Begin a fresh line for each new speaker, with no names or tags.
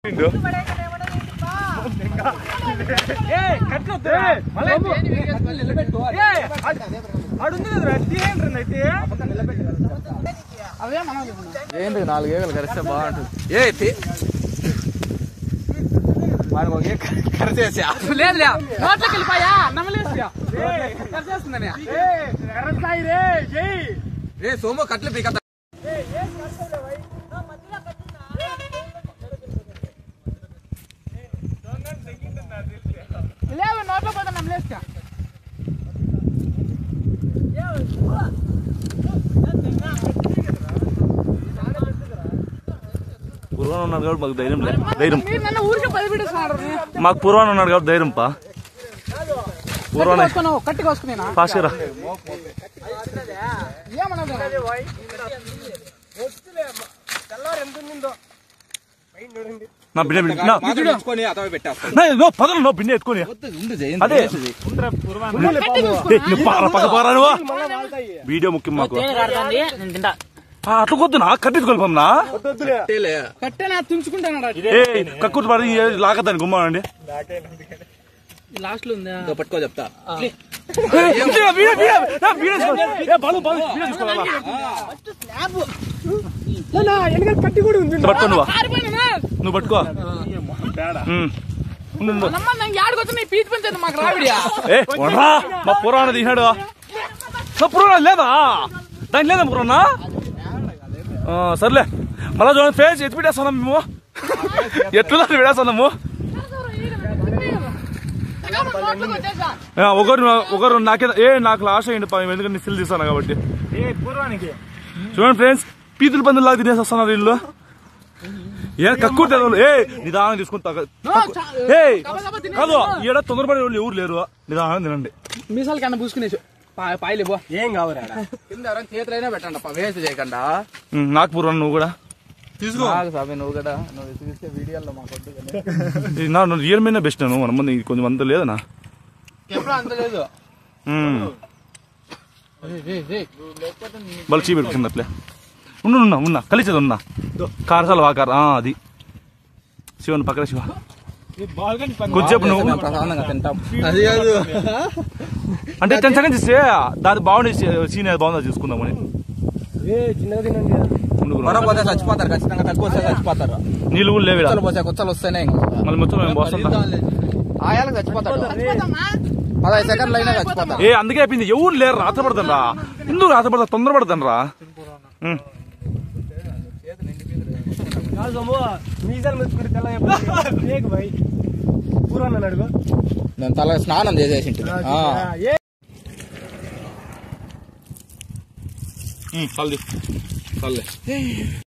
ఏంటి నాలుగు ఏగలు కరిస్తే బాగుంటుంది ఏ తి- వాడికి ఒక ఏగ కరిచేసి
లేదు నోట్లోకి వెళ్ళిపోయా నమ్మలేదు చేస్తుందని
రే సోము కట్లు పీక
లేవు నోట్లో పోతా నమ్మలేస్తా
పూర్వాన ఉన్నాడు కాబట్టి మాకు ధైర్యం లే ధైర్యం
మీరు నన్ను ఊరికే పది పెట్టేస్తున్నారు
మాకు పూర్వాన ఉన్నాడు కాబట్టి ధైర్యం పా పూర్వానే
కట్టి కోసుకునేనా
ఫాస్ట్ రా
ఏమన్నది
నా బిడ్డ బిడ్డ నా
తెచ్చుకొని అతవ పెట్టేస్తాను
నా, నో పదలు నో బిడ్డ ఎత్తుకొని అదే
కట్టి
ఏ, నువ్వు పారా, పక్క పారా నువ్వు. వీడియో ముఖ్యం మాకు ఆ, అట్లా కొద్దు నా కట్టించుకోవాలి
కట్టెనా తుంచుకుంటాను
ఏ కక్కుర్తి పడి లాగద్దాని గుమ్మండి
లాస్ట్ లో ఉందా
పట్టుకో చెప్తా
కట్టి కూడా ఉంది
పట్టుకో నువ్వు నువ్వు పట్టుకో ఉమ్. ఉండు, ఉండు.
యాడికొచ్చి నీ పీచ్ పంచాయతీ మాకు రావిడియా
ఏ వడ్రా మా పురాణ తీసినాడు నా పురాణ లేదా దాని లేదా పురాణ ఆ, సర్లే మళ్ళా చూడండి ఫేస్ ఎత్తి పెట్టేస్తున్నాం మేము ఎట్లా పెట్టేస్తున్నాము ఆ, ఒకరు ఒకరు నాకే ఏ నాకు లాస్ట్ అయ్యింది పా, ఎందుకంటే స్టిల్ తీస్తాను కాబట్టి చూడండి ఫ్రెండ్స్ పీతుల పందులు లాగా తినేసి వస్తున్నారు వీళ్ళు ఏ కక్కువ తెలవలు ఏ నిదానం తీసుకుని తగ్గ ఏ కాదు ఈడ తొందరపడే వాళ్ళు ఎవరు లేరు నిదానం తినండి
మీసాలు కన్నా పూసుకునేసి పాయలే బో
ఏం కావాలి కింద ఎవరైనా చేతులైనా పెట్టండి అప్ప వేస్ట్ చేయకుండా
ఉమ్, నాకు పూర్వం నువ్వు కూడా
నాకు సామి నువ్వు కూడా నువ్వు చూస్తే వీడియోలో మాకు వద్దు కానీ.
ఈ నా నువ్వు రియల్ మీనే బెస్ట్ నువ్వు మన మంది కొంచెం అంత లేదనా
ఎప్పుడు అంత లేదు
ఉమ్. వాళ్ళు చీ పెట్టుకుంది అట్లే ఉండు ఉన్నా ఉన్నా కలిసేది ఉన్నా కారసాల వాకార ఆ, అది శివన్ పక్కన శివ కొద్దిసేపు నువ్వు
మేము ప్రశాంతంగా తింటాం అది కాదు
అంటే టెన్ సెకండ్స్ ఇస్తే దాని బాగుండే సీన్ అది బాగుందా చూసుకుందామని ఉండు గురు.
త్వర పోతే చచ్చిపోతారు ఖచ్చితంగా తక్కువ వస్తే చచ్చిపోతారు
నీళ్ళు కూడా లేవు ఈడ.
కుచ్చలు పోసే కుచ్చలు వస్తేనే ఇంకా
మళ్ళీ మొత్తం మేము పోస్తుందా
ఆయాలకు చచ్చిపోతాడు పదహైదు సెకండ్లు అయినా చచ్చిపోతారు
ఏ అందుకే అయిపోయింది ఎవరు లేరు రాత్రపడతాను రా ఎందుకు రాత్రపడతా తొందరపడతాను రా ఉమ్.
నేను తల స్నానం చేసేసి
ఉమ్, చాలు తీ. చాలులే